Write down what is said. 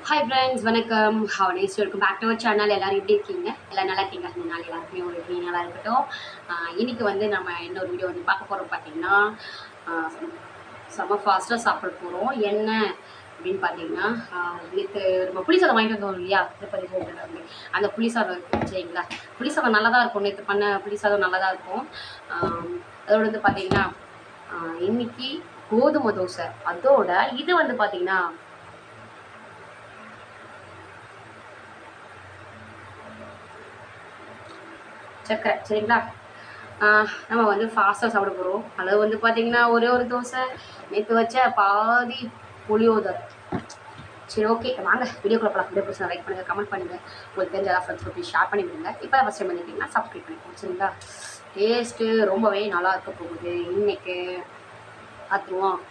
hi friends வணக்கம் ஹவனேஸ் welcome back to our channel எல்லாரும் எப்படி இருக்கீங்க எல்லாம் நல்லா இருக்கீங்க இந்த நாள் எல்லாருக்குமே ஒரு எப்படி நல்லா இருக்கட்டும் ஆஹ் இன்னைக்கு வந்து நம்ம இன்னொரு வீடியோ வந்து பார்க்க போகிறோம் பார்த்தீங்கன்னா ஆஹ் செம்ம ஃபாஸ்ட்டாக சாப்பிட போகிறோம் என்ன அப்படின்னு பார்த்தீங்கன்னா நேற்று நம்ம புளி சாதம் வாங்கிட்டு வந்தோம் இல்லையா திருப்பதி கோவிலில் வந்து அந்த புளி சாதம் இருக்கு சரிங்களா புளி சாதம் நல்லா தான் இருக்கும் நேற்று பண்ண புளி சாதம் நல்லா தான் இருக்கும் ஆஹ் அதோட வந்து பார்த்தீங்கன்னா ஆஹ் இன்னைக்கு கோதுமை தோசை அதோட இது வந்து பார்த்தீங்கன்னா சக்கரை சரிங்களா ஆஹ் நம்ம வந்து ஃபாஸ்ட்டாக சாப்பிட போகிறோம் அளவு வந்து பார்த்தீங்கன்னா ஒரே ஒரு தோசை நேற்று வச்ச பாதி புளியோதரை சரி ஓகே வாங்க வீடியோக்குள்ள போகலாம் வீடியோ பிடிச்சா லைக் பண்ணுங்கள் கமெண்ட் பண்ணுங்கள் உங்களுக்கு தெரிஞ்ச எல்லா ஃப்ரெண்ட்ஸ் போய் ஷேர் பண்ணி விடுங்க இப்போ ஃபஸ்ட் டைம் பண்ணிட்டீங்கன்னா சப்ஸ்கிரைப் பண்ணிக்கோங்க சரிங்களா டேஸ்ட்டு ரொம்பவே நல்லா இருக்க போகுது இன்னைக்கு பார்த்துருவோம்